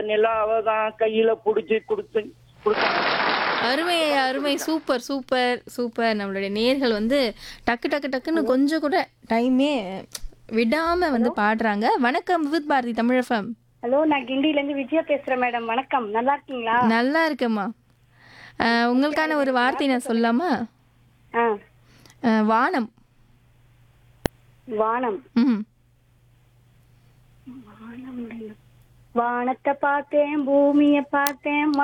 நிலாவை தான் கையில புடிச்சு கொடுத்து கொடுத்தாங்க அருமை அருமை சூப்பர் சூப்பர் சூப்பர் நம்மளுடைய நேர்கள் வந்து டக்கு டக்கு டக்குன்னு கொஞ்சம் கூட டைமே விடாம வந்து பாடுறாங்க வணக்கம் வித் பாரதி தமிழஃபம் ஹலோ நான் கிண்டில இருந்து விஜயா பேசுறேன் மேடம் வணக்கம் நல்லா இருக்கீங்களா நல்லா இருக்கேம்மா அஹ், உங்களுக்கான ஒரு வார்த்தை நான் சொல்லலாமா ஆ அஹ், வானம் வானம் ம் வானத்தை பார்த்தேன் பூமியை பார்த்தேன்